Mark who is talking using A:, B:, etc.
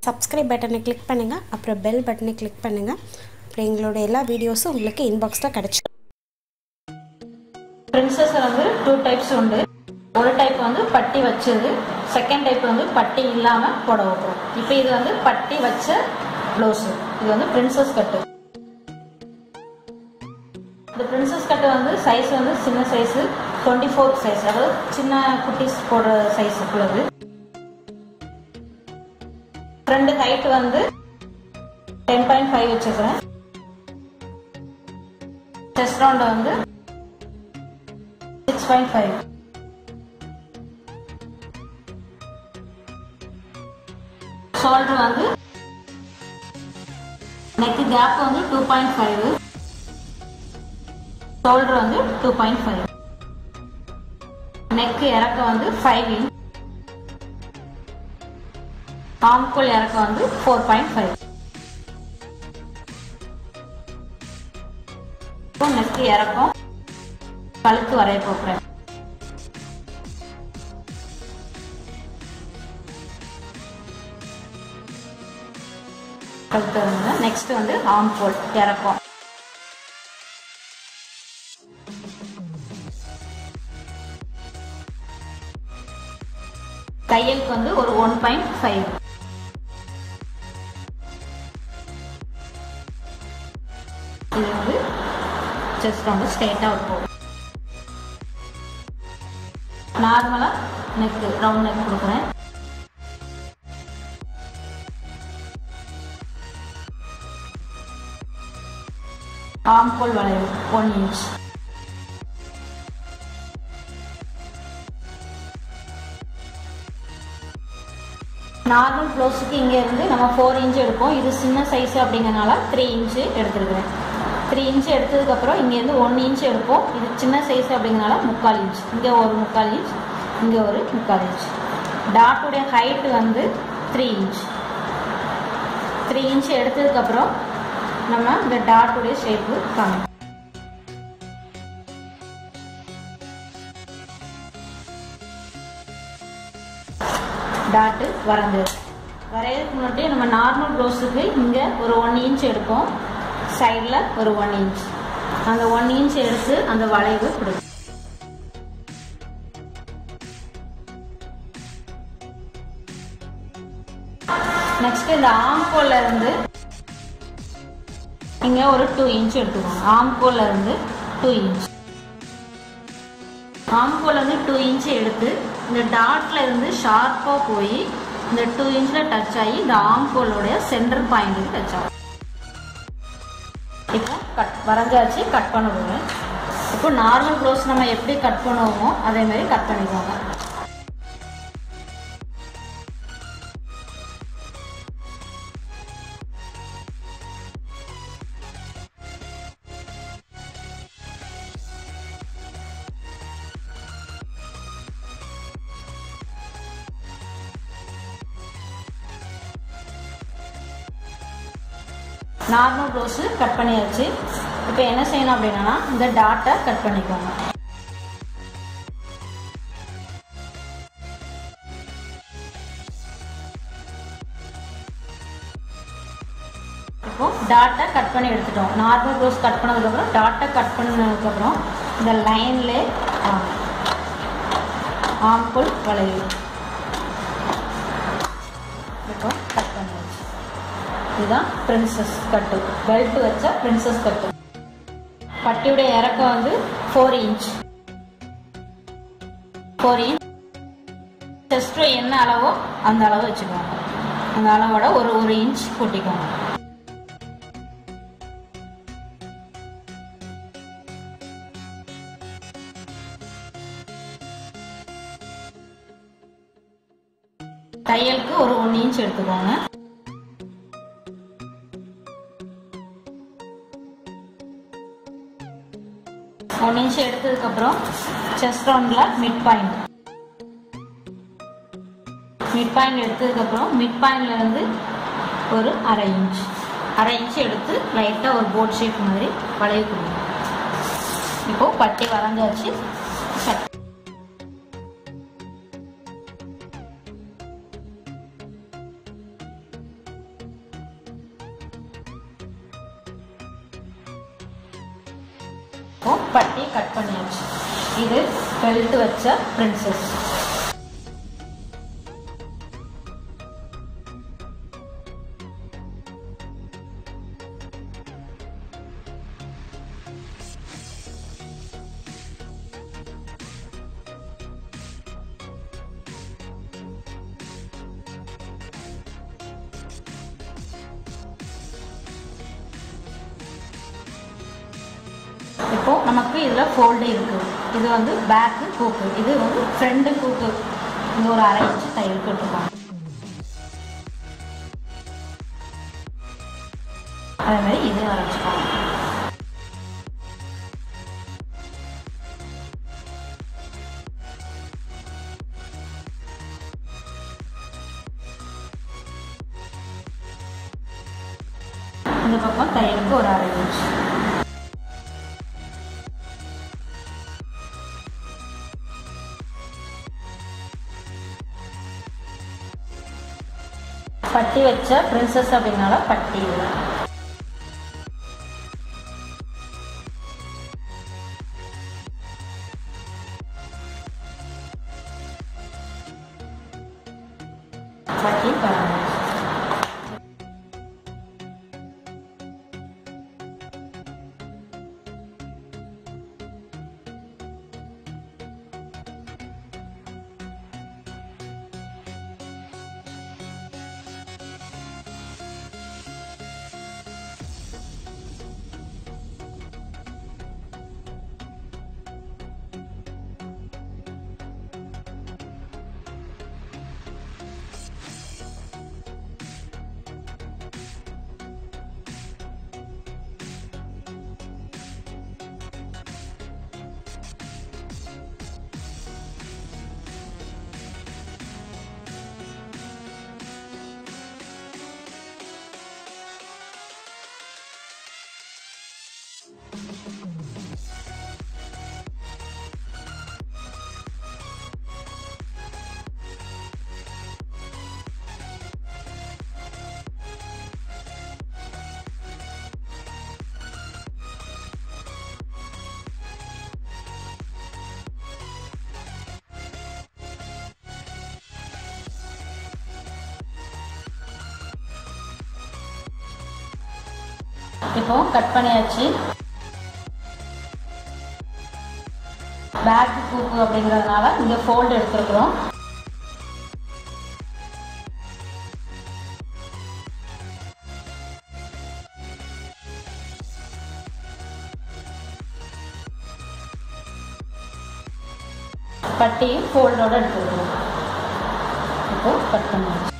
A: subscribe பட்டனை click பண்ணுங்கள் அப்புறம் பெல் பட்டனை கிளிக் பண்ணுங்கள் அப்புறம் எங்களோட எல்லா வீடியோஸும் உங்களுக்கு இன்பாக்ஸில் கிடச்சிடும்
B: பிரின்சஸ் வந்து டூ டைப்ஸ் உண்டு ஒரு டைப் வந்து பட்டி வச்சது செகண்ட் டைப் வந்து பட்டி இல்லாமல் புடவை போடும் இப்போ இது வந்து பட்டி வச்ச ப்ளவுஸு இது வந்து பிரின்சஸ் கட்டு இந்த பிரின்சஸ் கட்டு வந்து சைஸ் வந்து சின்ன சைஸு டுவெண்ட்டி ஃபோர் சைஸ் அதாவது சின்ன குட்டீஸ் போடுற சைஸ் உள்ளது ஃப்ரண்ட் ஹைட் வந்து டென் பாயிண்ட் ஃபைவ் வச்சுக்கிறேன் செஸ்ட் ரவுண்ட் வந்து சிக்ஸ் பாயிண்ட் ஃபைவ் ஷோல்டர் வந்து நெக் கேப் வந்து டூ பாயிண்ட் ஃபைவ் ஷோல்டர் வந்து டூ பாயிண்ட் ஃபைவ் நெக் இறக்கம் வந்து ஃபைவ் இன்ச் ஆம்கோல் இறக்கம் வந்து ஃபோர் பாயிண்ட் ஃபைவ் நெக் இறக்கம் கழுத்து வரைய போகிறேன் கழுத்து வந்து நெக்ஸ்ட் வந்து ஆம் போல் இறக்கம் தையலுக்கு வந்து ஒரு ஒன் பாயிண்ட் ஃபைவ் இது வந்து ஜஸ்ட் வந்து ஸ்ட்ரெயிட்டாக இருக்கும் நார்மலாக நெக்கு ரவுண்ட் நெக் கொடுக்குறேன் ஆம்கோல் வளைவு ஒன் இன்ச் நார்மல் ப்ளவுஸுக்கு இங்கே இருந்து நம்ம ஃபோர் இன்ச் எடுப்போம் இது சின்ன சைஸ் அப்படிங்கறனால த்ரீ இன்ச்சு எடுத்துருக்குறேன் த்ரீ இன்ச் எடுத்ததுக்கப்புறம் இங்கேருந்து ஒன் இன்ச் எடுப்போம் இது சின்ன சைஸ் அப்படிங்கனால முக்கால் இன்ச் இங்கே ஒரு முக்கால் இன்ச் இங்கே ஒரு முக்கால் இன்ச் டாட்டுடைய ஹைட் வந்து த்ரீ இன்ச் த்ரீ இன்ச் எடுத்ததுக்கப்புறம் நம்ம இந்த டாட்டுடைய ஷேப்பு காணும் டாட்டு வரைஞ்சது வரையறதுக்கு முன்னாடி நம்ம நார்மல் ப்ளவுஸுக்கு இங்கே ஒரு ஒன் இன்ச் எடுப்போம் சைடில் ஒரு ஒன் இன்ச் அந்த ஒன் இன்ச் எடுத்து அந்த வளைவு கொடுக்கும் நெக்ஸ்ட் இந்த ஆம்கோல்ல இருந்து இங்க ஒரு டூ இன்ச் எடுத்துக்கோங்க ஆம்கோல்ல இருந்து டூ இன்ச் ஆம்கோல்ல இருந்து டூ இன்ச் எடுத்து இந்த டாட்ல இருந்து ஷார்ப்பா போய் இந்த டூ இன்ச்ல டச் ஆகி இந்த ஆம்கோலோடைய சென்டர் பாயிண்ட்டுக்கு டச் ஆகும் இப்போ கட் வரைஞ்சாச்சு கட் பண்ண போகிறேன் இப்போ நார்மல் ப்ளவுஸ் நம்ம எப்படி கட் பண்ணுவோமோ அதே மாதிரி கட் பண்ணிக்கோங்க நார்மல் ப்ளவுஸு கட் பண்ணியாச்சு இப்போ என்ன செய்யணும் அப்படின்னா இந்த டாட்டை கட் பண்ணிக்கோங்க இப்போ டாட்டை கட் பண்ணி எடுத்துட்டோம் நார்மல் ப்ளவுஸ் கட் பண்ணதுக்கப்புறம் டாட்டை கட் பண்ணதுக்கப்புறம் இந்த லைன்லே ஆம்புல் வளைவு இப்போ கட் பண்ணியாச்சு இதுதான் பிரின்சஸ் கட்டு பெல்ட் வச்ச பிரின்சஸ் கட்டு பட்டியுடைய இறக்கம் வந்து four inch four inch chest என்ன அளவோ அந்த அளவு வச்சுக்கோங்க அந்த அளவோட ஒரு ஒரு இன்ச் கூட்டிக்கோங்க தையலுக்கு ஒரு ஒன் இன்ச் எடுத்துக்கோங்க ஒன் இன்ச் எடுத்ததுக்கப்புறம் செஸ்ட் ரவுண்டில் மிட் பாயிண்ட் மிட் பாயிண்ட் எடுத்ததுக்கப்புறம் மிட் பாயிண்ட்லேருந்து ஒரு அரை இன்ச் அரை இன்ச் எடுத்து லைட்டாக ஒரு போட் ஷேப் மாதிரி வளைவு கொடுங்க இப்போது பட்டி வரைஞ்சாச்சு கட் இப்போ பட்டி கட் பண்ணியாச்சு இது பெல்ட் வச்ச பிரின்சஸ் இப்போ நமக்கு இதில் ஃபோல்டு இருக்குது இது வந்து பேக்கு கூக்கு இது வந்து ஃப்ரண்ட் கூக்கு இங்கே ஒரு அரை இன்ச்சு தையல் போட்டிருக்காங்க அதே மாதிரி இது அரைச்சிக்கோங்க இந்த பக்கம் தையலுக்கு ஒரு அரை இன்ச்சு பட்டி வச்ச பிரின்சஸ் அப்படின்னால பட்டி இது பட்டி பராமரிச்சு இப்போ கட் பண்ணியாச்சு பேக் கூப்பு அப்படிங்கிறதுனால இங்கே ஃபோல்டு எடுத்துருக்குறோம் பட்டியும் ஃபோல்டோட எடுத்துருக்குறோம் இப்போ கட் பண்ணியாச்சு